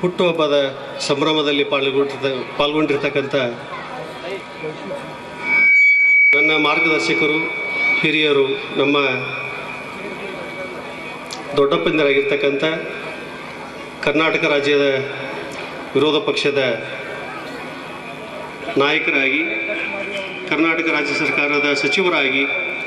ಹುಟ್ಟುಹಬ್ಬದ ಸಂಭ್ರಮದಲ್ಲಿ ಪಾಲ್ಗೊಂಡಿರ್ತ ಪಾಲ್ಗೊಂಡಿರ್ತಕ್ಕಂಥ ನನ್ನ ಮಾರ್ಗದರ್ಶಕರು ಹಿರಿಯರು ನಮ್ಮ ದೊಡ್ಡಪ್ಪಂದರಾಗಿರ್ತಕ್ಕಂಥ ಕರ್ನಾಟಕ ರಾಜ್ಯದ ವಿರೋಧ ಪಕ್ಷದ ನಾಯಕರಾಗಿ ಕರ್ನಾಟಕ ರಾಜ್ಯ ಸರ್ಕಾರದ ಸಚಿವರಾಗಿ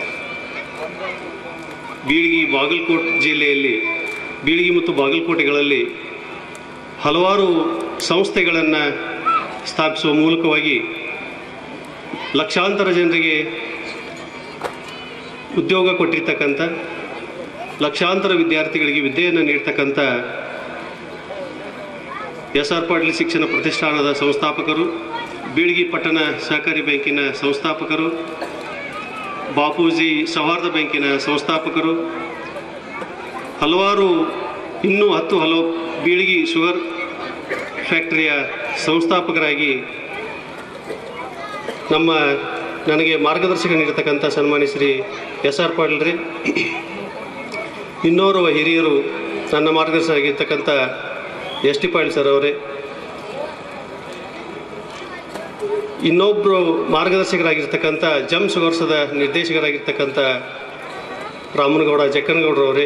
ಬೀಳಿಗಿ ಬಾಗಲಕೋಟೆ ಜಿಲ್ಲೆಯಲ್ಲಿ ಬೀಳಿಗಿ ಮತ್ತು ಬಾಗಲಕೋಟೆಗಳಲ್ಲಿ ಹಲವಾರು ಸಂಸ್ಥೆಗಳನ್ನು ಸ್ಥಾಪಿಸುವ ಮೂಲಕವಾಗಿ ಲಕ್ಷಾಂತರ ಜನರಿಗೆ ಉದ್ಯೋಗ ಕೊಟ್ಟಿರ್ತಕ್ಕಂಥ ಲಕ್ಷಾಂತರ ವಿದ್ಯಾರ್ಥಿಗಳಿಗೆ ವಿದ್ಯೆಯನ್ನು ನೀಡ್ತಕ್ಕಂಥ ಎಸ್ ಆರ್ ಪಾಟೀಲ್ ಶಿಕ್ಷಣ ಪ್ರತಿಷ್ಠಾನದ ಸಂಸ್ಥಾಪಕರು ಬೀಳ್ಗಿ ಪಟ್ಟಣ ಸಹಕಾರಿ ಬ್ಯಾಂಕಿನ ಸಂಸ್ಥಾಪಕರು ಬಾಪೂಜಿ ಸೌಹಾರ್ದ ಬ್ಯಾಂಕಿನ ಸಂಸ್ಥಾಪಕರು ಹಲವಾರು ಇನ್ನೂ ಹತ್ತು ಹಲವು ಬೀಳ್ಗಿ ಶುಗರ್ ಫ್ಯಾಕ್ಟರಿಯ ಸಂಸ್ಥಾಪಕರಾಗಿ ನಮ್ಮ ನನಗೆ ಮಾರ್ಗದರ್ಶನ ನೀಡತಕ್ಕಂಥ ಸನ್ಮಾನ್ಯ ಶ್ರೀ ಎಸ್ ಆರ್ ಪಾಟೀಲ್ ರೀ ಇನ್ನೋರ್ವ ಹಿರಿಯರು ನನ್ನ ಮಾರ್ಗದರ್ಶನ ಆಗಿರ್ತಕ್ಕಂಥ ಎಸ್ ಟಿ ಪಾಟೀಲ್ ಸರ್ ಅವರೇ ಇನ್ನೊಬ್ಬರು ಮಾರ್ಗದರ್ಶಕರಾಗಿರ್ತಕ್ಕಂಥ ಜಮ್ ಸುಗರ್ಸದ ನಿರ್ದೇಶಕರಾಗಿರ್ತಕ್ಕಂಥ ರಾಮನಗೌಡ ಜಕ್ಕನಗೌಡರವರೇ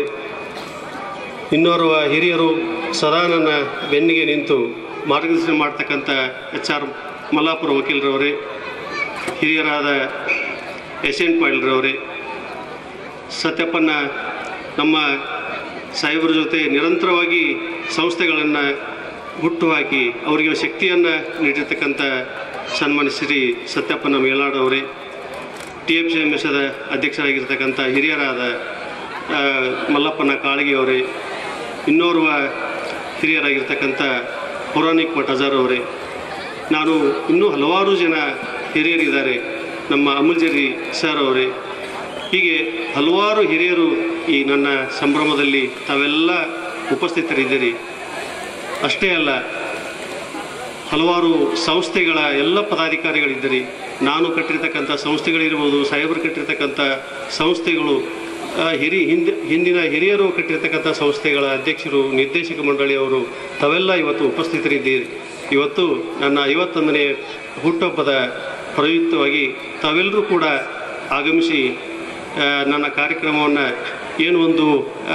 ಇನ್ನೋರ್ವ ಹಿರಿಯರು ಸದಾ ನನ್ನ ಬೆನ್ನಿಗೆ ನಿಂತು ಮಾರ್ಗದರ್ಶನ ಮಾಡ್ತಕ್ಕಂಥ ಎಚ್ ಆರ್ ಮಲ್ಲಾಪುರ ವಕೀಲರವರೇ ಹಿರಿಯರಾದ ಎಸ್ ಎನ್ ಪಾಟೀಲ್ರವರೇ ಸತ್ಯಪ್ಪನ ನಮ್ಮ ಸಾಹೇಬರ ಜೊತೆ ನಿರಂತರವಾಗಿ ಸಂಸ್ಥೆಗಳನ್ನು ಹುಟ್ಟುಹಾಕಿ ಅವರಿಗೆ ಶಕ್ತಿಯನ್ನು ನೀಡಿರ್ತಕ್ಕಂಥ ಸನ್ಮಾನ್ಯ ಶ್ರೀ ಸತ್ಯಪ್ಪನ ಮೇಲಾಡವರೇ ಟಿ ಎಫ್ ಸಿ ಎಮ್ ಎಸ್ದ ಅಧ್ಯಕ್ಷರಾಗಿರ್ತಕ್ಕಂಥ ಹಿರಿಯರಾದ ಆ, ಮಲ್ಲಪ್ಪನ ಕಾಳಗಿಯವರೇ ಇನ್ನೋರ್ವ ಹಿರಿಯರಾಗಿರ್ತಕ್ಕಂಥ ಪುರಾಣಿಕ್ ಭಟ್ಟಾಚಾರ್ ಅವರೇ ನಾನು ಇನ್ನೂ ಹಲವಾರು ಜನ ಹಿರಿಯರಿದ್ದಾರೆ ನಮ್ಮ ಅಮುಲ್ಜರಿ ಸರ್ ಅವರೇ ಹೀಗೆ ಹಲವಾರು ಹಿರಿಯರು ಈ ನನ್ನ ಸಂಭ್ರಮದಲ್ಲಿ ತಾವೆಲ್ಲ ಉಪಸ್ಥಿತರಿದ್ದೀರಿ ಅಷ್ಟೇ ಅಲ್ಲ ಹಲವಾರು ಸಂಸ್ಥೆಗಳ ಎಲ್ಲ ಪದಾಧಿಕಾರಿಗಳಿದ್ದೀರಿ ನಾನು ಕಟ್ಟಿರ್ತಕ್ಕಂಥ ಸಂಸ್ಥೆಗಳಿರ್ಬೋದು ಸಾಹೇಬರು ಕಟ್ಟಿರ್ತಕ್ಕಂಥ ಸಂಸ್ಥೆಗಳು ಆ, ಹಿರಿ ಹಿಂದೆ ಹಿಂದಿನ ಹಿರಿಯರು ಕಟ್ಟಿರ್ತಕ್ಕಂಥ ಸಂಸ್ಥೆಗಳ ಅಧ್ಯಕ್ಷರು ನಿರ್ದೇಶಕ ಮಂಡಳಿಯವರು ತಾವೆಲ್ಲ ಇವತ್ತು ಉಪಸ್ಥಿತರಿದ್ದೀರಿ ಇವತ್ತು ನನ್ನ ಐವತ್ತೊಂದನೇ ಹುಟ್ಟುಹಬ್ಬದ ಪ್ರಯುಕ್ತವಾಗಿ ತಾವೆಲ್ಲರೂ ಕೂಡ ಆಗಮಿಸಿ ಆ, ನನ್ನ ಕಾರ್ಯಕ್ರಮವನ್ನು ಏನು ಒಂದು ಆ,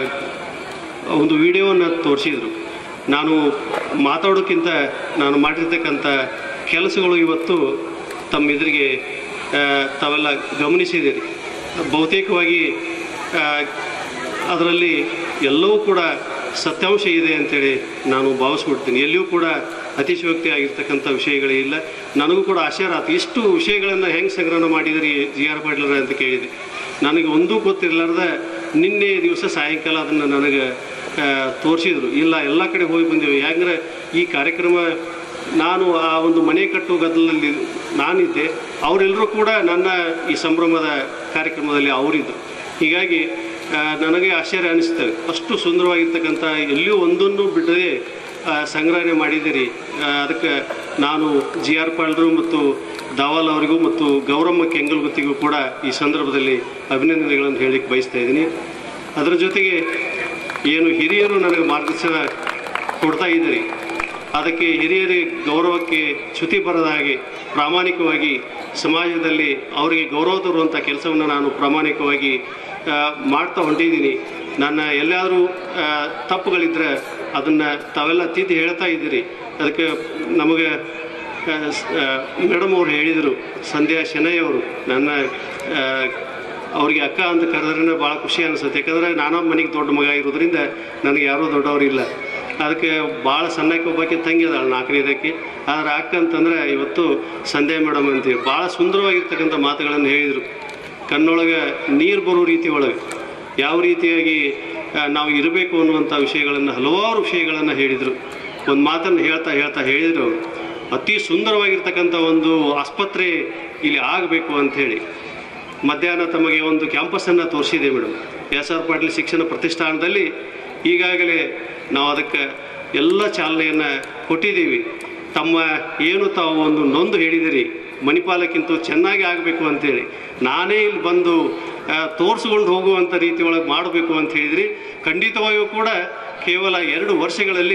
ಒಂದು ವಿಡಿಯೋವನ್ನು ತೋರಿಸಿದರು ನಾನು ಮಾತಾಡೋಕ್ಕಿಂತ ನಾನು ಮಾಡಿರ್ತಕ್ಕಂಥ ಕೆಲಸಗಳು ಇವತ್ತು ತಮ್ಮ ಎದುರಿಗೆ ಆ, ತಾವೆಲ್ಲ ಗಮನಿಸಿದ್ದೀರಿ ಬಹುತೇಕವಾಗಿ ಆ, ಅದರಲ್ಲಿ ಎಲ್ಲವೂ ಕೂಡ ಸತ್ಯಾಂಶ ಇದೆ ಅಂತೇಳಿ ನಾನು ಭಾವಿಸ್ಬಿಡ್ತೀನಿ ಎಲ್ಲಿಯೂ ಕೂಡ ಅತಿಶಯೋಕ್ತಿ ಆಗಿರ್ತಕ್ಕಂಥ ವಿಷಯಗಳೇ ಇಲ್ಲ ನನಗೂ ಕೂಡ ಆಶ್ಚರ್ಯ ಆಯ್ತು ಇಷ್ಟು ವಿಷಯಗಳನ್ನು ಹೆಂಗೆ ಸಂಗ್ರಹಣ ಮಾಡಿದಿರಿ ಜಿ ಆರ್ ಪಾಟೀಲ್ರ ಅಂತ ಕೇಳಿದೆ ನನಗೆ ಒಂದೂ ಗೊತ್ತಿರಲಾರ್ದ ನಿನ್ನೆ ದಿವಸ ಸಾಯಂಕಾಲ ಅದನ್ನು ನನಗೆ ತೋರಿಸಿದ್ರು ಇಲ್ಲ ಎಲ್ಲ ಕಡೆ ಹೋಗಿ ಬಂದೆವು ಯಾಕಂದ್ರೆ ಈ ಕಾರ್ಯಕ್ರಮ ನಾನು ಆ ಒಂದು ಮನೆ ಕಟ್ಟುವ ಗದ್ದಲಲ್ಲಿ ನಾನಿದ್ದೆ ಅವರೆಲ್ಲರೂ ಕೂಡ ನನ್ನ ಈ ಸಂಭ್ರಮದ ಕಾರ್ಯಕ್ರಮದಲ್ಲಿ ಅವರಿದ್ದು ಹೀಗಾಗಿ ಆ, ನನಗೆ ಆಶ್ಚರ್ಯ ಅನಿಸ್ತದೆ ಅಷ್ಟು ಸುಂದರವಾಗಿರ್ತಕ್ಕಂಥ ಎಲ್ಲಿಯೂ ಒಂದನ್ನು ಬಿಡದೆ ಆ, ಸಂಗ್ರಹಣೆ ಮಾಡಿದ್ದೀರಿ ಆ, ಅದಕ್ಕೆ ನಾನು ಜಿ ಆರ್ ಪಾಲ್ರು ಮತ್ತು ದಾವಾಲ್ ಅವರಿಗೂ ಮತ್ತು ಗೌರಮ್ಮ ಕೆಂಗಲ್ಗುತ್ತಿಗೂ ಕೂಡ ಈ ಸಂದರ್ಭದಲ್ಲಿ ಅಭಿನಂದನೆಗಳನ್ನು ಹೇಳಲಿಕ್ಕೆ ಬಯಸ್ತಾ ಇದ್ದೀನಿ ಅದರ ಜೊತೆಗೆ ಏನು ಹಿರಿಯರು ನನಗೆ ಮಾರ್ಗದರ್ಶನ ಕೊಡ್ತಾ ಇದ್ದೀರಿ ಅದಕ್ಕೆ ಹಿರಿಯರ ಗೌರವಕ್ಕೆ ಚ್ಯುತಿ ಬರದ ಹಾಗೆ ಪ್ರಾಮಾಣಿಕವಾಗಿ ಸಮಾಜದಲ್ಲಿ ಅವರಿಗೆ ಗೌರವ ತರುವಂಥ ಕೆಲಸವನ್ನು ನಾನು ಪ್ರಾಮಾಣಿಕವಾಗಿ ಆ, ಮಾಡ್ತಾ ಹೊಂಟಿದ್ದೀನಿ ನನ್ನ ಎಲ್ಲಾದರೂ ಆ, ತಪ್ಪುಗಳಿದ್ದರೆ ಅದನ್ನು ತಾವೆಲ್ಲ ತಿದ್ದಿ ಹೇಳ್ತಾ ಇದ್ದೀರಿ ಅದಕ್ಕೆ ನಮಗೆ ಮೇಡಮ್ ಅವರು ಹೇಳಿದರು ಸಂಧ್ಯಾ ಶೆನೈ ಅವರು ನನ್ನ ಆ, ಅವ್ರಿಗೆ ಅಕ್ಕ ಅಂತ ಕರೆದ್ರೆ ಭಾಳ ಖುಷಿ ಅನಿಸುತ್ತೆ ಯಾಕಂದರೆ ನಾನು ಮನೆಗೆ ದೊಡ್ಡ ಮಗ ಇರೋದ್ರಿಂದ ನನಗೆ ಯಾರೂ ದೊಡ್ಡವರಿಲ್ಲ ಅದಕ್ಕೆ ಭಾಳ ಸಣ್ಣಕ್ಕೆ ಒಬ್ಬಾಕಿ ತಂಗಿ ಅದಾಳೆ ನಾಲ್ಕನೇದಕ್ಕೆ ಆದರೆ ಅಕ್ಕ ಅಂತಂದರೆ ಇವತ್ತು ಸಂಧ್ಯಾ ಮೇಡಮ್ ಅಂತೀವಿ ಭಾಳ ಸುಂದರವಾಗಿರ್ತಕ್ಕಂಥ ಮಾತುಗಳನ್ನು ಹೇಳಿದರು ಕಣ್ಣೊಳಗೆ ನೀರು ಬರೋ ರೀತಿ ಒಳಗೆ ಯಾವ ರೀತಿಯಾಗಿ ಆ, ನಾವು ಇರಬೇಕು ಅನ್ನುವಂಥ ವಿಷಯಗಳನ್ನು ಹಲವಾರು ವಿಷಯಗಳನ್ನು ಹೇಳಿದರು ಒಂದು ಮಾತನ್ನು ಹೇಳ್ತಾ ಹೇಳ್ತಾ ಹೇಳಿದರು ಅವರು ಅತಿ ಸುಂದರವಾಗಿರ್ತಕ್ಕಂಥ ಒಂದು ಆಸ್ಪತ್ರೆ ಇಲ್ಲಿ ಆಗಬೇಕು ಅಂಥೇಳಿ ಮಧ್ಯಾಹ್ನ ತಮಗೆ ಒಂದು ಕ್ಯಾಂಪಸನ್ನು ತೋರಿಸಿದೆ ಮೇಡಮ್ ಎಸ್ ಆರ್ ಪಾಟೀಲ್ ಶಿಕ್ಷಣ ಪ್ರತಿಷ್ಠಾನದಲ್ಲಿ ಈಗಾಗಲೇ ನಾವು ಅದಕ್ಕೆ ಎಲ್ಲ ಚಾಲನೆಯನ್ನು ಕೊಟ್ಟಿದ್ದೀವಿ ತಮ್ಮ ಏನು ತಾವು ಒಂದು ನೊಂದು ಹೇಳಿದಿರಿ ಮಣಿಪಾಲಕ್ಕಿಂತ ಚೆನ್ನಾಗಿ ಆಗಬೇಕು ಅಂತೇಳಿ ನಾನೇ ಇಲ್ಲಿ ಬಂದು ಆ, ತೋರಿಸ್ಕೊಂಡು ಹೋಗುವಂಥ ರೀತಿ ಒಳಗೆ ಮಾಡಬೇಕು ಅಂತ ಹೇಳಿದ್ರಿ ಖಂಡಿತವಾಗಿಯೂ ಕೂಡ ಕೇವಲ ಎರಡು ವರ್ಷಗಳಲ್ಲಿ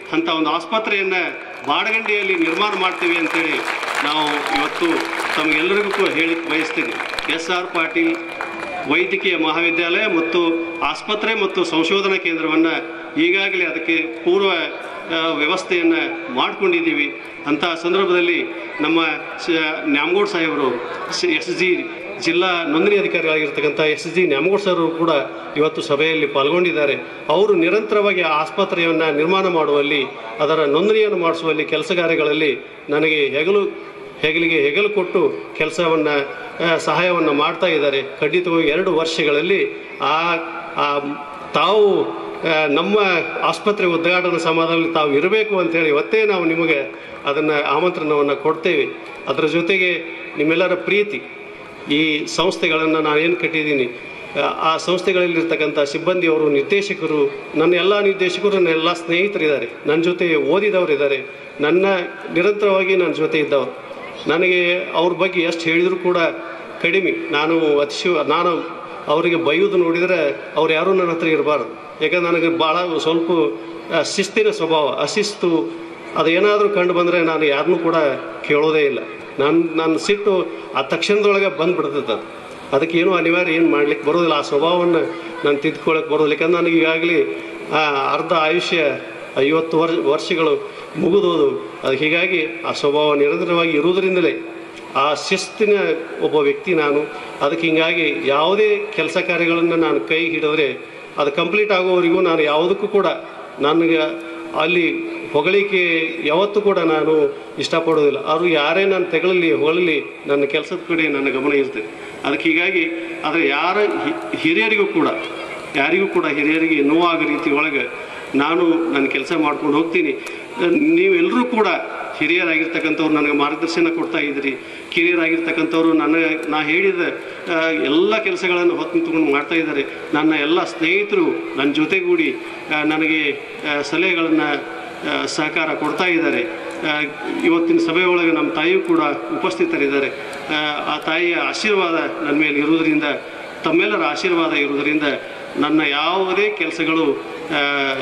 ಅಂಥ ಒಂದು ಆಸ್ಪತ್ರೆಯನ್ನು ಬಾಡಗಂಡಿಯಲ್ಲಿ ನಿರ್ಮಾಣ ಮಾಡ್ತೀವಿ ಅಂತೇಳಿ ನಾವು ಇವತ್ತು ತಮಗೆಲ್ಲರಿಗೂ ಕೂಡ ಹೇಳಿ ಬಯಸ್ತೀನಿ ಎಸ್ ಆರ್ ಪಾಟೀಲ್ ವೈದ್ಯಕೀಯ ಮಹಾವಿದ್ಯಾಲಯ ಮತ್ತು ಆಸ್ಪತ್ರೆ ಮತ್ತು ಸಂಶೋಧನಾ ಕೇಂದ್ರವನ್ನು ಈಗಾಗಲೇ ಅದಕ್ಕೆ ಪೂರ್ವ ಆ, ವ್ಯವಸ್ಥೆಯನ್ನು ಮಾಡಿಕೊಂಡಿದ್ದೀವಿ ಅಂತಹ ಸಂದರ್ಭದಲ್ಲಿ ನಮ್ಮ ಶ ನ್ಯಾಮಗೌಡ್ ಸಾಹೇಬರು ಎಸ್ ಜಿ ಜಿಲ್ಲಾ ನೋಂದಣಿ ಅಧಿಕಾರಿಗಳಾಗಿರ್ತಕ್ಕಂಥ ಎಸ್ ಜಿ ನ್ಯಾಮಗೌಡ್ ಸರ್ ಕೂಡ ಇವತ್ತು ಸಭೆಯಲ್ಲಿ ಪಾಲ್ಗೊಂಡಿದ್ದಾರೆ ಅವರು ನಿರಂತರವಾಗಿ ಆ ಆಸ್ಪತ್ರೆಯನ್ನು ನಿರ್ಮಾಣ ಮಾಡುವಲ್ಲಿ ಅದರ ನೋಂದಣಿಯನ್ನು ಮಾಡಿಸುವಲ್ಲಿ ಕೆಲಸ ಕಾರ್ಯಗಳಲ್ಲಿ ನನಗೆ ಹೆಗಲು ಹೆಗಲಿಗೆ ಹೆಗಲು ಕೊಟ್ಟು ಕೆಲಸವನ್ನು ಸಹಾಯವನ್ನು ಮಾಡ್ತಾ ಇದ್ದಾರೆ ಖಂಡಿತವಾಗಿ ಎರಡು ವರ್ಷಗಳಲ್ಲಿ ಆ ಆ ತಾವು ಆ, ನಮ್ಮ ಆಸ್ಪತ್ರೆ ಉದ್ಘಾಟನಾ ಸಮಾರಂಭದಲ್ಲಿ ತಾವು ಇರಬೇಕು ಅಂತೇಳಿ ಇವತ್ತೇ ನಾವು ನಿಮಗೆ ಅದನ್ನು ಆಮಂತ್ರಣವನ್ನು ಕೊಡ್ತೇವೆ ಅದರ ಜೊತೆಗೆ ನಿಮ್ಮೆಲ್ಲರ ಪ್ರೀತಿ ಈ ಸಂಸ್ಥೆಗಳನ್ನು ನಾನೇನು ಕಟ್ಟಿದ್ದೀನಿ ಆ- ಆ ಸಂಸ್ಥೆಗಳಲ್ಲಿರ್ತಕ್ಕಂಥ ಸಿಬ್ಬಂದಿಯವರು ನಿರ್ದೇಶಕರು ನನ್ನ ಎಲ್ಲ ನಿರ್ದೇಶಕರು ನನ್ನ ಎಲ್ಲ ಸ್ನೇಹಿತರಿದ್ದಾರೆ ನನ್ನ ಜೊತೆ ಓದಿದವರಿದ್ದಾರೆ ನನ್ನ ನಿರಂತರವಾಗಿ ನನ್ನ ಜೊತೆ ಇದ್ದವರು ನನಗೆ ಅವ್ರ ಬಗ್ಗೆ ಎಷ್ಟು ಹೇಳಿದರೂ ಕೂಡ ಕಡಿಮೆ ನಾನು ಅತಿಶಯ ನಾನು ಅವರಿಗೆ ಬೈಯೋದು ನೋಡಿದರೆ ಅವ್ರು ಯಾರೂ ನನ್ನ ಹತ್ರ ಇರಬಾರ್ದು ಯಾಕಂದ್ರೆ ನನಗೆ ಭಾಳ ಸ್ವಲ್ಪ ಆ, ಶಿಸ್ತಿನ ಸ್ವಭಾವ ಅಶಿಸ್ತು ಅದು ಏನಾದರೂ ಕಂಡು ಬಂದರೆ ನಾನು ಯಾರನ್ನೂ ಕೂಡ ಕೇಳೋದೇ ಇಲ್ಲ ನನ್ನ ನನ್ನ ಸಿಟ್ಟು ಆ ತಕ್ಷಣದೊಳಗೆ ಬಂದುಬಿಡ್ತೈತೆ ಅದು ಅದಕ್ಕೆ ಏನೂ ಅನಿವಾರ್ಯ ಏನು ಮಾಡ್ಲಿಕ್ಕೆ ಬರೋದಿಲ್ಲ ಆ ಸ್ವಭಾವವನ್ನು ನಾನು ತಿದ್ಕೊಳ್ಳೋಕೆ ಬರೋದಿಲ್ಲ ಯಾಕಂದ್ರೆ ನನಗೆ ಈಗಾಗಲೇ ಆ, ಅರ್ಧ ಆಯುಷ್ಯ ಐವತ್ತು ವರ್ಷ ವರ್ಷಗಳು ಮುಗಿದೋದು ಅದು ಹೀಗಾಗಿ ಆ ಸ್ವಭಾವ ನಿರಂತರವಾಗಿ ಇರುವುದರಿಂದಲೇ ಆ ಶಿಸ್ತಿನ ಒಬ್ಬ ವ್ಯಕ್ತಿ ನಾನು ಅದಕ್ಕೆ ಹಿಂಗಾಗಿ ಯಾವುದೇ ಕೆಲಸ ಕಾರ್ಯಗಳನ್ನು ನಾನು ಕೈ ಹಿಡಿದ್ರೆ ಅದು ಕಂಪ್ಲೀಟ್ ಆಗೋವರೆಗೂ ನಾನು ಯಾವುದಕ್ಕೂ ಕೂಡ ನನಗೆ ಅಲ್ಲಿ ಹೊಗಳಿಕೆ ಯಾವತ್ತೂ ಕೂಡ ನಾನು ಇಷ್ಟಪಡೋದಿಲ್ಲ ಅವರು ಯಾರೇ ನಾನು ತೆಗಳಲಿ ಹೊಗಳಲಿ ನನ್ನ ಕೆಲಸದ ಕಡೆ ನನ್ನ ಗಮನ ಇರ್ತದೆ ಅದಕ್ಕೆ ಹೀಗಾಗಿ ಆದರೆ ಯಾರ ಹಿ- ಹಿರಿಯರಿಗೂ ಕೂಡ ಯಾರಿಗೂ ಕೂಡ ಹಿರಿಯರಿಗೆ ನೋವಾಗೋ ರೀತಿ ಒಳಗೆ ನಾನು ನನ್ನ ಕೆಲಸ ಮಾಡ್ಕೊಂಡು ಹೋಗ್ತೀನಿ ನೀವೆಲ್ಲರೂ ಕೂಡ ಹಿರಿಯರಾಗಿರ್ತಕ್ಕಂಥವ್ರು ನನಗೆ ಮಾರ್ಗದರ್ಶನ ಕೊಡ್ತಾ ಇದ್ರಿ ಕಿರಿಯರಾಗಿರ್ತಕ್ಕಂಥವ್ರು ನನಗೆ ನಾ ಹೇಳಿದ ಆ, ಎಲ್ಲ ಕೆಲಸಗಳನ್ನು ಹೊತ್ತು ನಿಂತ್ಕೊಂಡು ಮಾಡ್ತಾ ಇದ್ದಾರೆ ನನ್ನ ಎಲ್ಲ ಸ್ನೇಹಿತರು ನನ್ನ ಜೊತೆಗೂಡಿ ಆ, ನನಗೆ ಸಲಹೆಗಳನ್ನು ಸಹಕಾರ ಕೊಡ್ತಾ ಇದ್ದಾರೆ ಆ, ಇವತ್ತಿನ ಸಭೆಯೊಳಗೆ ನಮ್ಮ ತಾಯಿಯೂ ಕೂಡ ಉಪಸ್ಥಿತರಿದ್ದಾರೆ ಆ, ಆ ತಾಯಿಯ ಆಶೀರ್ವಾದ ನನ್ನ ಮೇಲೆ ಇರುವುದರಿಂದ ತಮ್ಮೆಲ್ಲರ ಆಶೀರ್ವಾದ ಇರುವುದರಿಂದ ನನ್ನ ಯಾವುದೇ ಕೆಲಸಗಳು ಆ,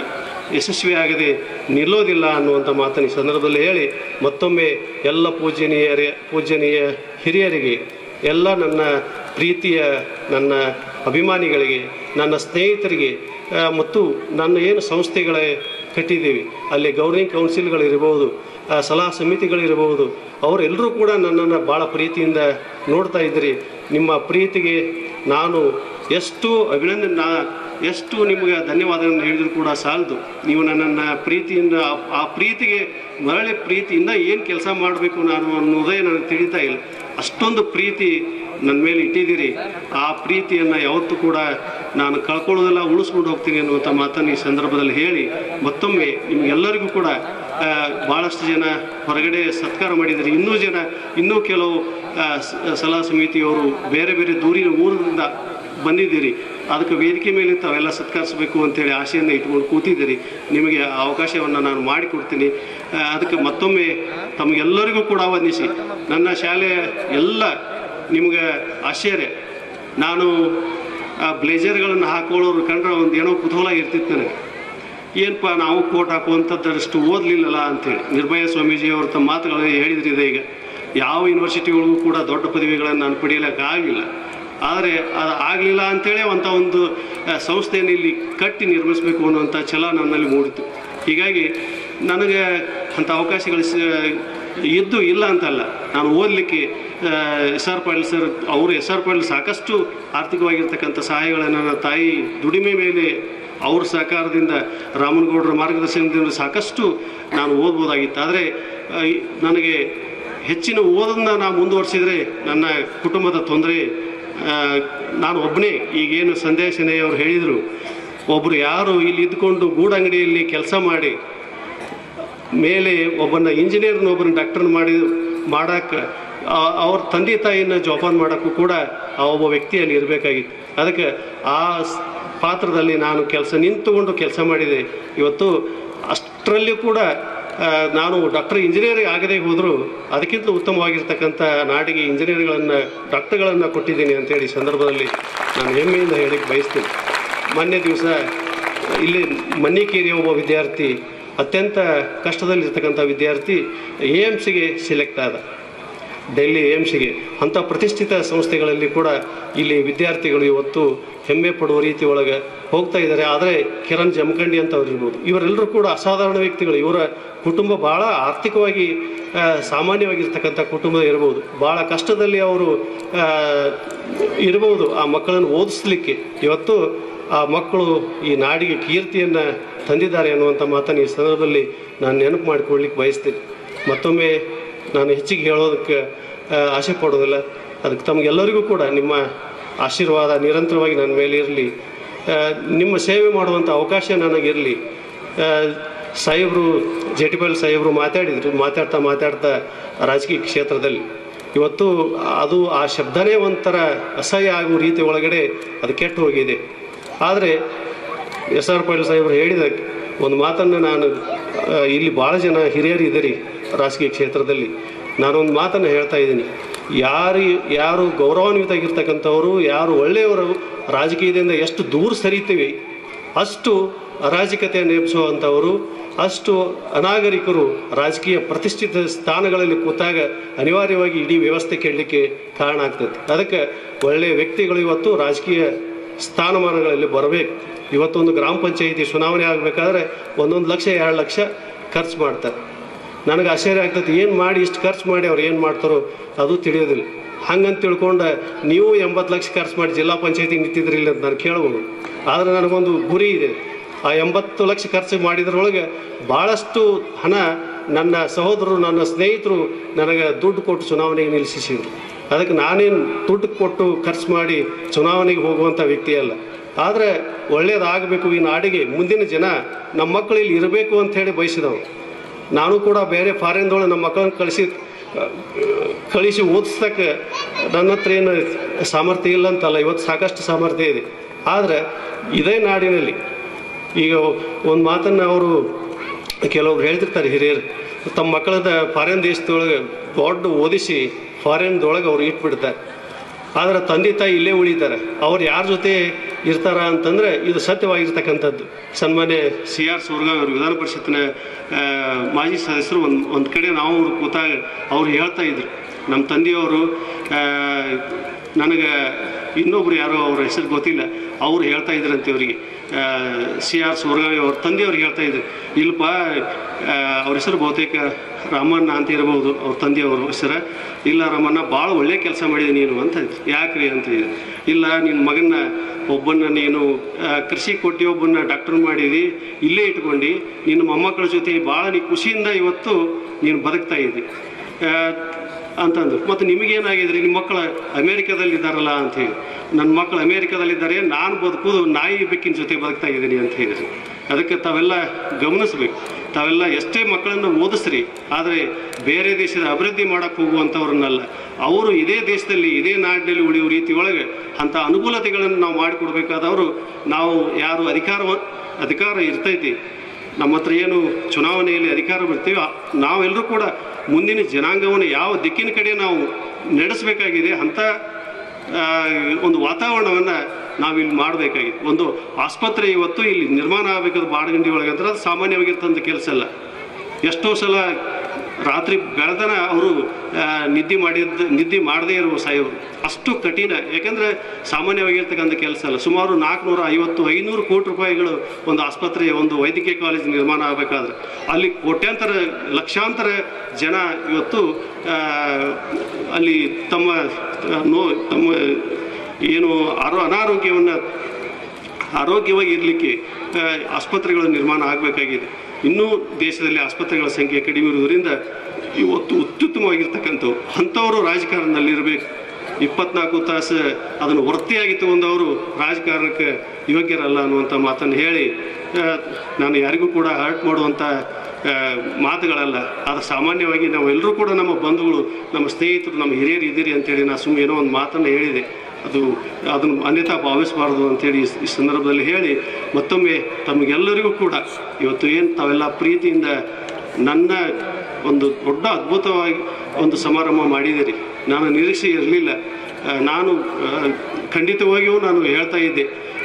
ಯಶಸ್ವಿಯಾಗದೆ ನಿಲ್ಲೋದಿಲ್ಲ ಅನ್ನುವಂಥ ಮಾತನ್ನು ಈ ಸಂದರ್ಭದಲ್ಲಿ ಹೇಳಿ ಮತ್ತೊಮ್ಮೆ ಎಲ್ಲ ಪೂಜನೀಯರೇ ಪೂಜನೀಯ ಹಿರಿಯರಿಗೆ ಎಲ್ಲ ನನ್ನ ಪ್ರೀತಿಯ ನನ್ನ ಅಭಿಮಾನಿಗಳಿಗೆ ನನ್ನ ಸ್ನೇಹಿತರಿಗೆ ಆ, ಮತ್ತು ನನ್ನ ಏನು ಸಂಸ್ಥೆಗಳ ಕಟ್ಟಿದ್ದೀವಿ ಅಲ್ಲಿ ಗೌರ್ನಿಂಗ್ ಕೌನ್ಸಿಲ್ಗಳಿರ್ಬೋದು ಆ, ಸಲಹಾ ಸಮಿತಿಗಳಿರಬಹುದು ಅವರೆಲ್ಲರೂ ಕೂಡ ನನ್ನನ್ನು ಭಾಳ ಪ್ರೀತಿಯಿಂದ ನೋಡ್ತಾ ಇದ್ರಿ ನಿಮ್ಮ ಪ್ರೀತಿಗೆ ನಾನು ಎಷ್ಟು ಅಭಿನಂದನೆ ನಾ ಎಷ್ಟು ನಿಮಗೆ ಧನ್ಯವಾದಗಳನ್ನು ಹೇಳಿದ್ರು ಕೂಡ ಸಾಲದು ನೀವು ನನ್ನನ್ನು ಪ್ರೀತಿಯಿಂದ ಆ- ಆ ಪ್ರೀತಿಗೆ ಮರಳಿ ಪ್ರೀತಿಯಿಂದ ಏನು ಕೆಲಸ ಮಾಡಬೇಕು ನಾನು ಅನ್ನೋದೇ ನನಗೆ ತಿಳಿತಾ ಇಲ್ಲ ಅಷ್ಟೊಂದು ಪ್ರೀತಿ ನನ್ನ ಮೇಲೆ ಇಟ್ಟಿದ್ದೀರಿ ಆ ಪ್ರೀತಿಯನ್ನು ಯಾವತ್ತೂ ಕೂಡ ನಾನು ಕಳ್ಕೊಳ್ಳೋದೆಲ್ಲ ಉಳಿಸ್ಕೊಂಡು ಹೋಗ್ತೀನಿ ಅನ್ನುವಂಥ ಮಾತನ್ನು ಈ ಸಂದರ್ಭದಲ್ಲಿ ಹೇಳಿ ಮತ್ತೊಮ್ಮೆ ನಿಮಗೆಲ್ಲರಿಗೂ ಕೂಡ ಆ, ಭಾಳಷ್ಟು ಜನ ಹೊರಗಡೆ ಸತ್ಕಾರ ಮಾಡಿದ್ದಾರೆ ಇನ್ನೂ ಜನ ಇನ್ನೂ ಕೆಲವು ಆ, ಸ- ಸಲಹಾ ಸಮಿತಿಯವರು ಬೇರೆ ಬೇರೆ ದೂರಿನ ಊರಿನಿಂದ ಬಂದಿದ್ದೀರಿ ಅದಕ್ಕೆ ವೇದಿಕೆ ಮೇಲೆ ತಾವೆಲ್ಲ ಸತ್ಕರಿಸಬೇಕು ಅಂತೇಳಿ ಆಶೆಯನ್ನು ಇಟ್ಕೊಂಡು ಕೂತಿದ್ದೀರಿ ನಿಮಗೆ ಆ ಅವಕಾಶವನ್ನು ನಾನು ಮಾಡಿಕೊಡ್ತೀನಿ ಆ, ಅದಕ್ಕೆ ಮತ್ತೊಮ್ಮೆ ತಮಗೆಲ್ಲರಿಗೂ ಕೂಡ ವಂದಿಸಿ ನನ್ನ ಶಾಲೆಯ ಎಲ್ಲ ನಿಮಗೆ ಆಶ್ಚರ್ಯ ನಾನು ಆ ಬ್ಲೇಜರ್ಗಳನ್ನು ಹಾಕೊಳ್ಳೋರು ಕಂಡ್ರೆ ಒಂದು ಏನೋ ಕುತೂಹಲ ಇರ್ತಿತ್ತು ನನಗೆ ಏನಪ್ಪ ನಾವು ಕೋಟ್ ಹಾಕುವಂಥದ್ದಷ್ಟು ಓದಲಿಲ್ಲಲ್ಲ ಅಂತೇಳಿ ನಿರ್ಭಯ ಸ್ವಾಮೀಜಿ ಅವ್ರ ತಮ್ಮ ಮಾತುಗಳಲ್ಲಿ ಹೇಳಿದ್ರಿದೆ ಈಗ ಯಾವ ಯೂನಿವರ್ಸಿಟಿಗಳಿಗೂ ಕೂಡ ದೊಡ್ಡ ಪದವಿಗಳನ್ನು ನಾನು ಪಡೆಯಲಿಕ್ಕಾಗಲಿಲ್ಲ ಆದರೆ ಅದು ಆಗಲಿಲ್ಲ ಅಂತೇಳಿ ಅಂಥ ಒಂದು ಆ, ಸಂಸ್ಥೆಯನ್ನು ಇಲ್ಲಿ ಕಟ್ಟಿ ನಿರ್ಮಿಸಬೇಕು ಅನ್ನುವಂಥ ಛಲ ನನ್ನಲ್ಲಿ ಮೂಡಿತು ಹೀಗಾಗಿ ನನಗೆ ಅಂಥ ಅವಕಾಶಗಳು ಸ- ಇದ್ದು ಇಲ್ಲ ಅಂತಲ್ಲ ನಾನು ಓದಲಿಕ್ಕೆ ಎಸ್ ಆರ್ ಪಾಟೀಲ್ ಸರ್ ಅವರು ಎಸ್ ಆರ್ ಪಾಟೀಲ್ ಸಾಕಷ್ಟು ಆರ್ಥಿಕವಾಗಿರ್ತಕ್ಕಂಥ ಸಹಾಯಗಳನ್ನು ನನ್ನ ತಾಯಿ ದುಡಿಮೆ ಮೇಲೆ ಅವ್ರ ಸಹಕಾರದಿಂದ ರಾಮನಗೌಡರ ಮಾರ್ಗದರ್ಶನದಿಂದ ಸಾಕಷ್ಟು ನಾನು ಓದ್ಬೋದಾಗಿತ್ತು ಆದರೆ ಆ, ಈ- ನನಗೆ ಹೆಚ್ಚಿನ ಓದನ್ನ ನಾನು ಮುಂದುವರಿಸಿದರೆ ನನ್ನ ಕುಟುಂಬದ ತೊಂದರೆ ನಾನು ಒಬ್ಬನೇ ಈಗೇನು ಸಂದೇಶ ಅವರು ಹೇಳಿದರು ಒಬ್ಬರು ಯಾರು ಇಲ್ಲಿ ಇದ್ಕೊಂಡು ಗೂಡಂಗಡಿಯಲ್ಲಿ ಕೆಲಸ ಮಾಡಿ ಮೇಲೆ ಒಬ್ಬನ ಇಂಜಿನಿಯರ್ನ ಒಬ್ಬನ ಡಾಕ್ಟರ್ನ ಮಾಡಿ ಮಾಡಕ್ಕೆ ಅವ್ರ ತಂದೆ ತಾಯಿನ ಜೋಪಾನ ಮಾಡೋಕ್ಕೂ ಕೂಡ ಆ ಒಬ್ಬ ವ್ಯಕ್ತಿಯಲ್ಲಿ ಇರಬೇಕಾಗಿತ್ತು ಅದಕ್ಕೆ ಆ ಸ್- ಪಾತ್ರದಲ್ಲಿ ನಾನು ಕೆಲಸ ನಿಂತುಕೊಂಡು ಕೆಲಸ ಮಾಡಿದೆ ಇವತ್ತು ಅಷ್ಟರಲ್ಲಿಯೂ ಕೂಡ ಆ, ನಾನು ಡಾಕ್ಟರ್ ಇಂಜಿನಿಯರಿಂಗ್ ಆಗದೆ ಹೋದರೂ ಅದಕ್ಕಿಂತ ಉತ್ತಮವಾಗಿರ್ತಕ್ಕಂಥ ನಾಡಿಗೆ ಇಂಜಿನಿಯರ್ಗಳನ್ನು ಡಾಕ್ಟರ್ಗಳನ್ನು ಕೊಟ್ಟಿದ್ದೀನಿ ಅಂತೇಳಿ ಈ ಸಂದರ್ಭದಲ್ಲಿ ನಾನು ಹೆಮ್ಮೆಯಿಂದ ಹೇಳಿಕ್ಕೆ ಬಯಸ್ತೀನಿ ಮೊನ್ನೆ ದಿವಸ ಇಲ್ಲಿ ಮನ್ನಿಕೇರಿಯ ಒಬ್ಬ ವಿದ್ಯಾರ್ಥಿ ಅತ್ಯಂತ ಕಷ್ಟದಲ್ಲಿರ್ತಕ್ಕಂಥ ವಿದ್ಯಾರ್ಥಿ ಎ ಎಮ್ ಸಿಗೆ ಸೆಲೆಕ್ಟ್ ಆದ ಡೆಲ್ಲಿ ಏಮ್ಸ್ಗೆ ಅಂಥ ಪ್ರತಿಷ್ಠಿತ ಸಂಸ್ಥೆಗಳಲ್ಲಿ ಕೂಡ ಇಲ್ಲಿ ವಿದ್ಯಾರ್ಥಿಗಳು ಇವತ್ತು ಹೆಮ್ಮೆ ಪಡುವ ರೀತಿ ಒಳಗೆ ಹೋಗ್ತಾ ಇದ್ದಾರೆ ಆದರೆ ಕಿರಣ್ ಜಮಖಂಡಿ ಅಂತ ಅವ್ರು ಇರ್ಬೋದು ಇವರೆಲ್ಲರೂ ಕೂಡ ಅಸಾಧಾರಣ ವ್ಯಕ್ತಿಗಳು ಇವರ ಕುಟುಂಬ ಭಾಳ ಆರ್ಥಿಕವಾಗಿ ಆ, ಸಾಮಾನ್ಯವಾಗಿರ್ತಕ್ಕಂಥ ಕುಟುಂಬ ಇರ್ಬೋದು ಭಾಳ ಕಷ್ಟದಲ್ಲಿ ಅವರು ಆ, ಇರ್ಬೋದು ಆ ಮಕ್ಕಳನ್ನು ಓದಿಸ್ಲಿಕ್ಕೆ ಇವತ್ತು ಆ ಮಕ್ಕಳು ಈ ನಾಡಿಗೆ ಕೀರ್ತಿಯನ್ನು ತಂದಿದ್ದಾರೆ ಅನ್ನುವಂಥ ಮಾತನ್ನು ಈ ಸಂದರ್ಭದಲ್ಲಿ ನಾನು ನೆನಪು ಮಾಡಿಕೊಳ್ಳಿಕ್ಕೆ ಬಯಸ್ತೀನಿ ಮತ್ತೊಮ್ಮೆ ನಾನು ಹೆಚ್ಚಿಗೆ ಹೇಳೋದಕ್ಕೆ ಆ, ಆಸೆ ಪಡೋದಿಲ್ಲ ಅದಕ್ಕೆ ತಮಗೆಲ್ಲರಿಗೂ ಕೂಡ ನಿಮ್ಮ ಆಶೀರ್ವಾದ ನಿರಂತರವಾಗಿ ನನ್ನ ಮೇಲೆ ಇರಲಿ ನಿಮ್ಮ ಸೇವೆ ಮಾಡುವಂಥ ಅವಕಾಶ ನನಗಿರಲಿ ಸಾಹೇಬರು ಜೆಟಿಪಲ್ ಸಾಹೇಬರು ಮಾತಾಡಿದ್ರು ಮಾತಾಡ್ತಾ ಮಾತಾಡ್ತಾ ರಾಜಕೀಯ ಕ್ಷೇತ್ರದಲ್ಲಿ ಇವತ್ತು ಅದು ಆ ಶಬ್ದನೇ ಒಂಥರ ಅಸಹ್ಯ ಆಗುವ ರೀತಿ ಒಳಗಡೆ ಅದು ಕೆಟ್ಟು ಹೋಗಿದೆ ಆದರೆ ಎಸ್ ಆರ್ ಪಾಟೀಲ್ ಸಾಹೇಬರು ಹೇಳಿದ ಒಂದು ಮಾತನ್ನು ನಾನು ಆ, ಇಲ್ಲಿ ಭಾಳ ಜನ ಹಿರಿಯರು ಇದ್ದೀರಿ ರಾಜಕೀಯ ಕ್ಷೇತ್ರದಲ್ಲಿ ನಾನೊಂದು ಮಾತನ್ನು ಹೇಳ್ತಾ ಇದ್ದೀನಿ ಯಾರು ಯಾರು ಗೌರವಾನ್ವಿತಾಗಿರ್ತಕ್ಕಂಥವರು ಯಾರು ಒಳ್ಳೆಯವರು ರಾಜಕೀಯದಿಂದ ಎಷ್ಟು ದೂರ ಸರಿತೀವಿ ಅಷ್ಟು ಅರಾಜಕತೆಯನ್ನು ಎಬ್ಬಿಸುವಂಥವರು ಅಷ್ಟು ಅನಾಗರಿಕರು ರಾಜಕೀಯ ಪ್ರತಿಷ್ಠಿತ ಸ್ಥಾನಗಳಲ್ಲಿ ಕೂತಾಗ ಅನಿವಾರ್ಯವಾಗಿ ಇಡೀ ವ್ಯವಸ್ಥೆ ಕೆಡಲಿಕ್ಕೆ ಕಾರಣ ಆಗ್ತದೆ ಅದಕ್ಕೆ ಒಳ್ಳೆಯ ವ್ಯಕ್ತಿಗಳು ಇವತ್ತು ರಾಜಕೀಯ ಸ್ಥಾನಮಾನಗಳಲ್ಲಿ ಬರಬೇಕು ಇವತ್ತೊಂದು ಗ್ರಾಮ ಪಂಚಾಯಿತಿ ಚುನಾವಣೆ ಆಗಬೇಕಾದ್ರೆ ಒಂದೊಂದು ಲಕ್ಷ ಎರಡು ಲಕ್ಷ ಖರ್ಚು ಮಾಡ್ತಾರೆ ನನಗೆ ಆಶ್ಚರ್ಯ ಆಗ್ತದೆ ಏನು ಮಾಡಿ ಇಷ್ಟು ಖರ್ಚು ಮಾಡಿ ಅವ್ರು ಏನು ಮಾಡ್ತಾರೋ ಅದು ತಿಳಿಯೋದಿಲ್ಲ ಹಂಗಂತ ತಿಳ್ಕೊಂಡು ನೀವು ಎಂಬತ್ತು ಲಕ್ಷ ಖರ್ಚು ಮಾಡಿ ಜಿಲ್ಲಾ ಪಂಚಾಯತಿಗೆ ನಿಂತಿದ್ರಿಲ್ಲ ಅಂತ ನಾನು ಕೇಳ್ಬೋದು ಆದರೆ ನನಗೊಂದು ಗುರಿ ಇದೆ ಆ ಎಂಬತ್ತು ಲಕ್ಷ ಖರ್ಚು ಮಾಡಿದ್ರೊಳಗೆ ಭಾಳಷ್ಟು ಹಣ ನನ್ನ ಸಹೋದರರು ನನ್ನ ಸ್ನೇಹಿತರು ನನಗೆ ದುಡ್ಡು ಕೊಟ್ಟು ಚುನಾವಣೆಗೆ ನಿಲ್ಲಿಸಿದ್ರು ಅದಕ್ಕೆ ನಾನೇನು ದುಡ್ಡು ಕೊಟ್ಟು ಖರ್ಚು ಮಾಡಿ ಚುನಾವಣೆಗೆ ಹೋಗುವಂಥ ವ್ಯಕ್ತಿ ಅಲ್ಲ ಆದರೆ ಒಳ್ಳೇದಾಗಬೇಕು ಈ ನಾಡಿಗೆ ಮುಂದಿನ ಜನ ನಮ್ಮ ಮಕ್ಕಳು ಇಲ್ಲಿ ಇರಬೇಕು ಅಂತ ಹೇಳಿ ಬಯಸಿದವು ನಾನು ಕೂಡ ಬೇರೆ ಫಾರಿನ್ದೊಳಗೆ ನಮ್ಮ ಮಕ್ಕಳನ್ನ ಕಳಿಸಿ ಕಳಿಸಿ ಓದಿಸ್ತಕ್ಕೆ ನನ್ನ ಹತ್ರ ಏನು ಸಾಮರ್ಥ್ಯ ಇಲ್ಲ ಅಂತಲ್ಲ ಇವತ್ತು ಸಾಕಷ್ಟು ಸಾಮರ್ಥ್ಯ ಇದೆ ಆದರೆ ಇದೇ ನಾಡಿನಲ್ಲಿ ಈಗ ಒಂದು ಮಾತನ್ನು ಅವರು ಕೆಲವೊಬ್ರು ಹೇಳ್ತಿರ್ತಾರೆ ಹಿರಿಯರು ತಮ್ಮ ಮಕ್ಕಳದ ಫಾರಿನ್ ದೇಶದೊಳಗೆ ದೊಡ್ಡ ಓದಿಸಿ ಫಾರಿನ್ದೊಳಗೆ ಅವ್ರು ಇಟ್ಬಿಡ್ತಾರೆ ಆದರೆ ತಂದೆ ತಾಯಿ ಇಲ್ಲೇ ಉಳಿತಾರೆ ಅವ್ರು ಯಾರ ಜೊತೆ ಇರ್ತಾರ ಅಂತಂದ್ರೆ ಇದು ಸತ್ಯವಾಗಿರ್ತಕ್ಕಂಥದ್ದು ಸನ್ಮಾನ್ಯ ಸಿ ಆರ್ ಸೂರ್ಗಾವ್ ಅವರು ವಿಧಾನ ಪರಿಷತ್ತಿನ ಆ, ಮಾಜಿ ಸದಸ್ಯರು ಒಂದು ಒಂದು ಕಡೆ ನಾವು ಅವ್ರು ಕೂತಾಗ ಅವ್ರು ಹೇಳ್ತಾ ಇದ್ರು ನಮ್ಮ ತಂದೆಯವರು ಆ, ನನಗೆ ಇನ್ನೊಬ್ರು ಯಾರೋ ಅವ್ರ ಹೆಸರು ಗೊತ್ತಿಲ್ಲ ಅವ್ರು ಹೇಳ್ತಾ ಇದ್ರಂತೆ ಇವರಿಗೆ ಸಿ ಆರ್ ಸೂರ್ಗಾವಿ ಅವ್ರ ತಂದೆಯವ್ರು ಹೇಳ್ತಾ ಇದ್ರು ಇಲ್ಲಪ್ಪ ಆ, ಅವ್ರ ಹೆಸರು ಬಹುತೇಕ ರಾಮಣ್ಣ ಅಂತ ಇರಬಹುದು ಅವ್ರ ತಂದೆಯವ್ರ ಹೆಸರು ಇಲ್ಲ ರಾಮಣ್ಣ ಭಾಳ ಒಳ್ಳೆ ಕೆಲಸ ಮಾಡಿದೆ ನೀನು ಅಂತ ಇದ್ರು ಯಾಕ್ರಿ ಅಂತ ಇದ್ರು ಇಲ್ಲ ನಿನ್ನ ಮಗನ ಒಬ್ಬನ್ನ ನೀನು ಆ, ಕೃಷಿ ಕೊಟ್ಟು ಒಬ್ಬನ್ನ ಡಾಕ್ಟರ್ ಮಾಡಿದಿ ಇಲ್ಲೇ ಇಟ್ಕೊಂಡು ನಿನ್ನ ಮೊಮ್ಮಕ್ಕಳ ಜೊತೆ ಭಾಳ ನೀ ಖುಷಿಯಿಂದ ಇವತ್ತು ನೀನು ಬದುಕ್ತಾ ಇದ್ದಿ ಆ, ಅಂತಂದ್ರು ಮತ್ತು ನಿಮಗೇನಾಗಿದ್ರಿ ನಿಮ್ಮ ಮಕ್ಕಳು ಅಮೇರಿಕಾದಲ್ಲಿ ಇದ್ದಾರಲ್ಲ ಅಂತ ಹೇಳಿ ನನ್ನ ಮಕ್ಕಳು ಅಮೇರಿಕಾದಲ್ಲಿದ್ದಾರೆ ನಾನು ಬದುಕುವುದು ನಾಯಿ ಬೆಕ್ಕಿನ ಜೊತೆ ಬದುಕ್ತಾ ಇದ್ದೀನಿ ಅಂತ ಹೇಳಿದ್ರು ಅದಕ್ಕೆ ತಾವೆಲ್ಲ ಗಮನಿಸಬೇಕು ತಾವೆಲ್ಲ ಎಷ್ಟೇ ಮಕ್ಕಳನ್ನು ಓದಿಸ್ರಿ ಆದರೆ ಬೇರೆ ದೇಶದ ಅಭಿವೃದ್ಧಿ ಮಾಡಕ್ಕೆ ಹೋಗುವಂಥವ್ರನ್ನಲ್ಲ ಅವರು ಇದೇ ದೇಶದಲ್ಲಿ ಇದೇ ನಾಡಿನಲ್ಲಿ ಉಳಿಯುವ ರೀತಿ ಒಳಗೆ ಅಂಥ ಅನುಕೂಲತೆಗಳನ್ನು ನಾವು ಮಾಡಿಕೊಡ್ಬೇಕಾದವರು ನಾವು ಯಾರು ಅಧಿಕಾರ ಅಧಿಕಾರ ಇರ್ತೈತಿ ನಮ್ಮ ಹತ್ರ ಏನು ಚುನಾವಣೆಯಲ್ಲಿ ಅಧಿಕಾರ ಬರ್ತೀವಿ ಆ- ನಾವೆಲ್ಲರೂ ಕೂಡ ಮುಂದಿನ ಜನಾಂಗವನ್ನು ಯಾವ ದಿಕ್ಕಿನ ಕಡೆ ನಾವು ನಡೆಸಬೇಕಾಗಿದೆ ಅಂಥ ಆ, ಒಂದು ವಾತಾವರಣವನ್ನು ನಾವಿಲ್ಲಿ ಮಾಡಬೇಕಾಗಿದೆ ಒಂದು ಆಸ್ಪತ್ರೆ ಇವತ್ತು ಇಲ್ಲಿ ನಿರ್ಮಾಣ ಆಗಬೇಕಾದ ಬಾಡಗಂಡಿ ಒಳಗೆ ಅಂದ್ರೆ ಅದು ಸಾಮಾನ್ಯವಾಗಿರ್ತಂಥ ಕೆಲಸ ಅಲ್ಲ ಎಷ್ಟೋ ಸಲ ರಾತ್ರಿ ಬೆಳತನ ಅವರು ನಿದ್ದೆ ಮಾಡಿದ್ದ ನಿದ್ದೆ ಮಾಡದೇ ಇರುವ ಸಾಯೋರು ಅಷ್ಟು ಕಠಿಣ ಯಾಕಂದರೆ ಸಾಮಾನ್ಯವಾಗಿರ್ತಕ್ಕಂಥ ಕೆಲಸ ಅಲ್ಲ ಸುಮಾರು ನಾಲ್ಕುನೂರ ಐವತ್ತು ಐನೂರು ಕೋಟಿ ರೂಪಾಯಿಗಳು ಒಂದು ಆಸ್ಪತ್ರೆ ಒಂದು ವೈದ್ಯಕೀಯ ಕಾಲೇಜ್ ನಿರ್ಮಾಣ ಆಗಬೇಕಾದ್ರೆ ಅಲ್ಲಿ ಕೋಟ್ಯಾಂತರ ಲಕ್ಷಾಂತರ ಜನ ಇವತ್ತು ಆ, ಅಲ್ಲಿ ತಮ್ಮ ಆ, ನೋ ತಮ್ಮ ಏನು ಆರೋ ಅನಾರೋಗ್ಯವನ್ನು ಆರೋಗ್ಯವಾಗಿ ಇರಲಿಕ್ಕೆ ಆಸ್ಪತ್ರೆಗಳ ನಿರ್ಮಾಣ ಆಗಬೇಕಾಗಿದೆ ಇನ್ನೂ ದೇಶದಲ್ಲಿ ಆಸ್ಪತ್ರೆಗಳ ಸಂಖ್ಯೆ ಕಡಿಮೆ ಇರುವುದರಿಂದ ಇವತ್ತು ಅತ್ಯುತ್ತಮವಾಗಿರ್ತಕ್ಕಂಥವು ಅಂಥವರು ರಾಜಕಾರಣದಲ್ಲಿರಬೇಕು ಇಪ್ಪತ್ನಾಲ್ಕು ತಾಸು ಅದನ್ನು ವೃತ್ತಿಯಾಗಿ ತಗೊಂಡವರು ರಾಜಕಾರಣಕ್ಕೆ ಯೋಗ್ಯರಲ್ಲ ಅನ್ನುವಂಥ ಮಾತನ್ನು ಹೇಳಿ ಆ, ನಾನು ಯಾರಿಗೂ ಕೂಡ ಹರ್ಟ್ ಮಾಡುವಂಥ ಆ, ಮಾತುಗಳಲ್ಲ ಅದು ಸಾಮಾನ್ಯವಾಗಿ ನಾವೆಲ್ಲರೂ ಕೂಡ ನಮ್ಮ ಬಂಧುಗಳು ನಮ್ಮ ಸ್ನೇಹಿತರು ನಮ್ಮ ಹಿರಿಯರು ಇದ್ದೀರಿ ಅಂತೇಳಿ ನಾನು ಸುಮ್ಮನೆ ಏನೋ ಒಂದು ಮಾತನ್ನು ಹೇಳಿದೆ ಅದು ಅದನ್ನು ಅನ್ಯತಾ ಭಾವಿಸಬಾರ್ದು ಅಂತೇಳಿ ಈ- ಈ ಸಂದರ್ಭದಲ್ಲಿ ಹೇಳಿ ಮತ್ತೊಮ್ಮೆ ತಮಗೆಲ್ಲರಿಗೂ ಕೂಡ ಇವತ್ತು ಏನು ತಾವೆಲ್ಲ ಪ್ರೀತಿಯಿಂದ ನನ್ನ ಒಂದು ದೊಡ್ಡ ಅದ್ಭುತವಾಗಿ ಒಂದು ಸಮಾರಂಭ ಮಾಡಿದ್ದೀರಿ ನಾನು ನಿರೀಕ್ಷೆ ಇರಲಿಲ್ಲ ನಾನು ಆ, ಖಂಡಿತವಾಗಿಯೂ ನಾನು ಹೇಳ್ತಾ ಇದ್ದೆ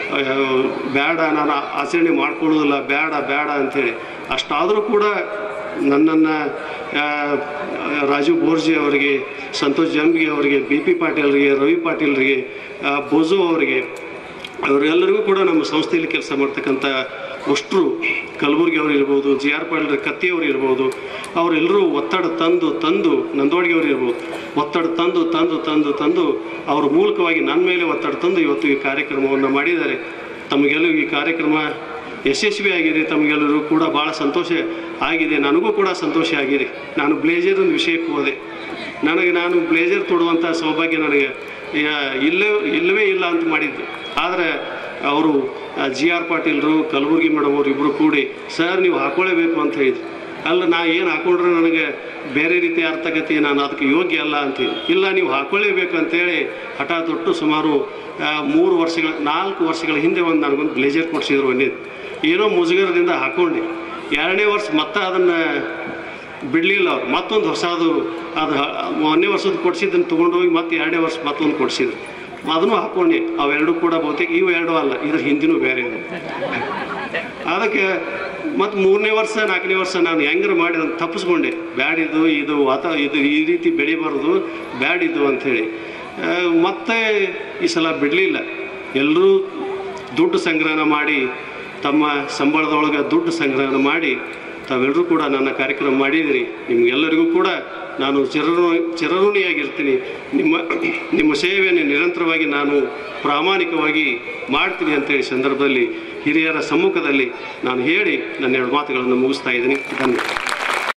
ಆ, ಬೇಡ ನಾನು ಆಚರಣೆ ಮಾಡ್ಕೊಳ್ಳೋದಿಲ್ಲ ಬೇಡ ಬೇಡ ಅಂಥೇಳಿ ಅಷ್ಟಾದರೂ ಕೂಡ ನನ್ನನ್ನು ರಾಜೀವ್ ಬೋರ್ಜಿ ಅವರಿಗೆ ಸಂತೋಷ್ ಜಂಬಿಗೆ ಅವರಿಗೆ ಬಿ ಪಿ ಪಾಟೀಲ್ರಿಗೆ ರವಿ ಪಾಟೀಲ್ರಿಗೆ ಆ, ಬೋಜು ಅವರಿಗೆ ಅವರೆಲ್ಲರಿಗೂ ಕೂಡ ನಮ್ಮ ಸಂಸ್ಥೆಯಲ್ಲಿ ಕೆಲಸ ಮಾಡ್ತಕ್ಕಂಥ ಅಷ್ಟರು ಕಲಬುರ್ಗಿ ಅವರು ಇರ್ಬೋದು ಜಿ ಆರ್ ಪಾಟೀಲ್ ಕತ್ತಿ ಅವರು ಇರ್ಬೋದು ಅವರೆಲ್ಲರೂ ಒತ್ತಡ ತಂದು ತಂದು ನಂದೋಡಿಗೆ ಅವರು ಇರ್ಬೋದು ಒತ್ತಡ ತಂದು ತಂದು ತಂದು ತಂದು ಅವ್ರ ಮೂಲಕವಾಗಿ ನನ್ನ ಮೇಲೆ ಒತ್ತಡ ತಂದು ಇವತ್ತು ಈ ಕಾರ್ಯಕ್ರಮವನ್ನು ಮಾಡಿದ್ದಾರೆ ತಮಗೆಲ್ಲೂ ಈ ಕಾರ್ಯಕ್ರಮ ಯಶಸ್ವಿಯಾಗಿದೆ ತಮಗೆಲ್ಲರೂ ಕೂಡ ಭಾಳ ಸಂತೋಷ ಆಗಿದೆ ನನಗೂ ಕೂಡ ಸಂತೋಷ ಆಗಿದೆ ನಾನು ಬ್ಲೇಜರ್ ವಿಷಯಕ್ಕೆ ಹೋದೆ ನನಗೆ ನಾನು ಬ್ಲೇಜರ್ ತೊಡುವಂಥ ಸೌಭಾಗ್ಯ ನನಗೆ ಯಾ- ಇಲ್ಲೇ ಇಲ್ಲವೇ ಇಲ್ಲ ಅಂತ ಮಾಡಿದ್ದು ಆದರೆ ಅವರು ಜಿ ಆರ್ ಪಾಟೀಲ್ರು ಕಲಬುರ್ಗಿ ಮೇಡಮ್ ಅವರು ಇಬ್ಬರು ಕೂಡಿ ಸರ್ ನೀವು ಹಾಕೊಳ್ಳೇಬೇಕು ಅಂತ ಹೇಳಿದ್ರು ಅಲ್ಲ ನಾ ಏನು ಹಾಕೊಂಡ್ರೆ ನನಗೆ ಬೇರೆ ರೀತಿ ಅರ್ಥಗತಿ ನಾನು ಅದಕ್ಕೆ ಯೋಗ್ಯ ಅಲ್ಲ ಅಂತೀನಿ ಇಲ್ಲ ನೀವು ಹಾಕೊಳ್ಳೇಬೇಕು ಅಂತೇಳಿ ಹಠ ತೊಟ್ಟು ಸುಮಾರು ಆ, ಮೂರು ವರ್ಷಗಳ ನಾಲ್ಕು ವರ್ಷಗಳ ಹಿಂದೆ ಒಂದು ನನಗೊಂದು ಬ್ಲೇಜರ್ ಕೊಡಿಸಿದ್ರು ಒಂದೇ ಏನೋ ಮುಜುಗರದಿಂದ ಹಾಕ್ಕೊಂಡೆ ಎರಡನೇ ವರ್ಷ ಮತ್ತೆ ಅದನ್ನು ಬಿಡಲಿಲ್ಲ ಅವ್ರು ಮತ್ತೊಂದು ಹೊಸದು ಅದು ಹ- ಒಂದನೇ ವರ್ಷದ ಕೊಡಿಸಿದ್ದನ್ನು ತೊಗೊಂಡೋಗಿ ಮತ್ತೆ ಎರಡನೇ ವರ್ಷ ಮತ್ತೊಂದು ಕೊಡಿಸಿದ್ರು ಅದನ್ನು ಹಾಕ್ಕೊಂಡೆ ಅವೆರಡು ಕೂಡ ಬಹುತೇಕ ಇವು ಎರಡು ಅಲ್ಲ ಇದ್ರ ಹಿಂದಿನೂ ಬೇರೆ ಇದೆ ಅದಕ್ಕೆ ಮತ್ತು ಮೂರನೇ ವರ್ಷ ನಾಲ್ಕನೇ ವರ್ಷ ನಾನು ಹೆಂಗಾರ ಮಾಡಿ ಅದನ್ನು ತಪ್ಪಿಸ್ಕೊಂಡೆ ಬ್ಯಾಡಿದು ಇದು ವಾತ ಇದು ಈ ರೀತಿ ಬೆಳಿಬಾರ್ದು ಬ್ಯಾಡಿದು ಅಂಥೇಳಿ ಆ, ಮತ್ತೆ ಈ ಸಲ ಬಿಡಲಿಲ್ಲ ಎಲ್ಲರೂ ದುಡ್ಡು ಸಂಗ್ರಹಣ ಮಾಡಿ ತಮ್ಮ ಸಂಬಳದೊಳಗೆ ದುಡ್ಡು ಸಂಗ್ರಹಣ ಮಾಡಿ ತಾವೆಲ್ಲರೂ ಕೂಡ ನನ್ನ ಕಾರ್ಯಕ್ರಮ ಮಾಡಿದಿರಿ ನಿಮಗೆಲ್ಲರಿಗೂ ಕೂಡ ನಾನು ಚಿರಋ ಚಿರಋಣಿಯಾಗಿರ್ತೀನಿ ನಿಮ್ಮ ನಿಮ್ಮ ಸೇವೆಯನ್ನು ನಿರಂತರವಾಗಿ ನಾನು ಪ್ರಾಮಾಣಿಕವಾಗಿ ಮಾಡ್ತೀನಿ ಅಂತೇಳಿ ಸಂದರ್ಭದಲ್ಲಿ ಹಿರಿಯರ ಸಮ್ಮುಖದಲ್ಲಿ ನಾನು ಹೇಳಿ ನನ್ನ ಎರಡು ಮಾತುಗಳನ್ನು ಮುಗಿಸ್ತಾ ಇದ್ದೀನಿ ಧನ್ಯವಾದ